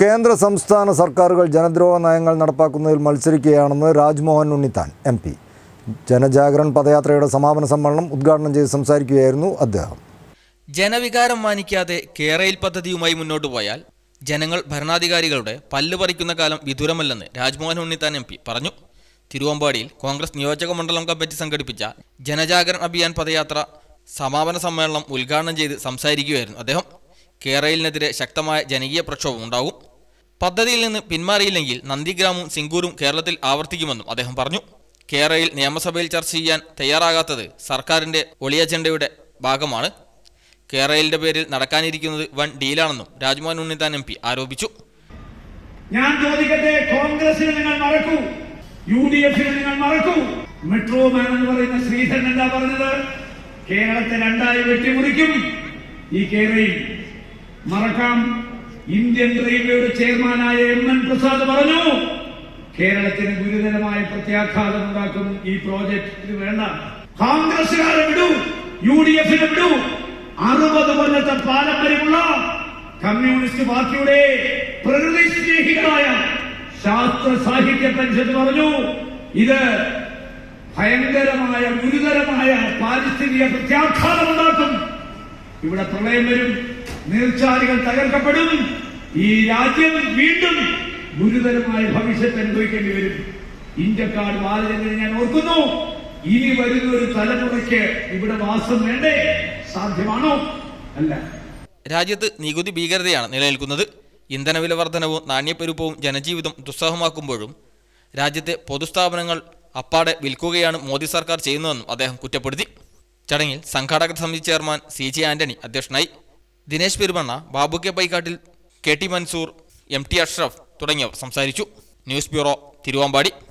കേന്ദ്ര സംസ്ഥാന സർക്കാരുകൾ ജനദ്രോഹ നയങ്ങൾ നടപ്പാക്കുന്നതിൽ മത്സരിക്കുകയാണെന്ന് രാജ്മോഹൻ ഉണ്ണിത്താൻ എം പി ജനജാഗരൺ പദയാത്രയുടെ സമാപന സമ്മേളനം ഉദ്ഘാടനം ചെയ്ത് സംസാരിക്കുകയായിരുന്നു അദ്ദേഹം ജനവികാരം മാനിക്കാതെ കേരയിൽ പദ്ധതിയുമായി മുന്നോട്ടു പോയാൽ ജനങ്ങൾ ഭരണാധികാരികളുടെ പല്ല് പറിക്കുന്ന കാലം വിദൂരമല്ലെന്ന് രാജ്മോഹൻ ഉണ്ണിത്താൻ എം പി പറഞ്ഞു തിരുവമ്പാടിയിൽ കോൺഗ്രസ് നിയോജക മണ്ഡലം കമ്മിറ്റി സംഘടിപ്പിച്ച ജനജാഗരൺ അഭിയാൻ പദയാത്ര സമാപന സമ്മേളനം ഉദ്ഘാടനം ചെയ്ത് സംസാരിക്കുകയായിരുന്നു അദ്ദേഹം കേരളിനെതിരെ ശക്തമായ ജനകീയ പ്രക്ഷോഭം ഉണ്ടാകും പദ്ധതിയിൽ നിന്ന് പിന്മാറിയില്ലെങ്കിൽ നന്ദിഗ്രാമും സിംഗൂരും കേരളത്തിൽ ആവർത്തിക്കുമെന്നും അദ്ദേഹം പറഞ്ഞു കേരളയിൽ നിയമസഭയിൽ ചർച്ച ചെയ്യാൻ തയ്യാറാകാത്തത് സർക്കാരിന്റെ ഒളിയ അജണ്ടയുടെ ഭാഗമാണ് കേരളയിലെ പേരിൽ നടക്കാനിരിക്കുന്നത് വൻ ഡീലാണെന്നും രാജ്മോഹൻ ഉണ്ണിത്താൻ എം പി ആരോപിച്ചു ഞാൻ ചോദിക്കട്ടെ കോൺഗ്രസിന് നിങ്ങൾ മറക്കൂ യു ഡി എഫിന് നിങ്ങൾ മറക്കൂ മെട്രോ മാൻ എന്ന് പറയുന്ന ശ്രീധരൻ എന്താ പറഞ്ഞത് കേരളത്തെ രണ്ടായി വെട്ടിമുറിക്കും ഈ കേരളയിൽ മറക്കാം ഇന്ത്യൻ റെയിൽവേയുടെ ചെയർമാനായ എം എൻ പ്രസാദ് പറഞ്ഞു കേരളത്തിന് ഗുരുതരമായ പ്രത്യാഘാതം ഉണ്ടാക്കും ഈ പ്രോജക്ട് ഇത് വേണ്ട കോൺഗ്രസുകാരെ വിടൂ യു ഡി എഫിനെ വിടൂ അറുപത് കൊല്ലത്തെ പാരമ്പര്യമുള്ള കമ്മ്യൂണിസ്റ്റ് പാർട്ടിയുടെ പ്രകൃതി സ്നേഹികളായ ശാസ്ത്ര സാഹിത്യ പരിഷത്ത് പറഞ്ഞു ഇത് ഭയങ്കരമായ ഗുരുതരമായ പാരിസ്ഥിതിക പ്രത്യാഘാതം ഉണ്ടാക്കും ഇവിടെ പ്രളയം വരും നീർച്ചാലുകൾ തകർക്കപ്പെടും ഈ രാജ്യം വീണ്ടും ഗുരുതരമായ ഭവിഷ്യത്ത് അനുഭവിക്കേണ്ടി വരും ഇന്ത്യക്കാട് ബാലചന്ദ്രൻ ഞാൻ ഓർക്കുന്നു ഇനി വരുന്ന ഒരു തലമുറയ്ക്ക് ഇവിടെ വാസം വേണ്ടേ സാധ്യമാണോ അല്ല രാജ്യത്ത് നികുതി ഭീകരതയാണ് നിലനിൽക്കുന്നത് ഇന്ധനവില വർധനവും നാണ്യപ്പെരുപ്പവും ജനജീവിതം ദുസ്സഹമാക്കുമ്പോഴും രാജ്യത്തെ പൊതുസ്ഥാപനങ്ങൾ അപ്പാടെ വിൽക്കുകയാണ് മോദി സർക്കാർ ചെയ്യുന്നതെന്നും അദ്ദേഹം കുറ്റപ്പെടുത്തി ചടങ്ങിൽ സംഘാടക സമിതി ചെയർമാൻ സി ജെ ആന്റണി അധ്യക്ഷനായി Dinesh Perumanna Babu K Paikkattil K T Mansoor M T Ashraf തുടങ്ങിയവർ സംസാരിച്ചു ന്യൂസ് ബ്യൂറോ തിരുവമ്പാടി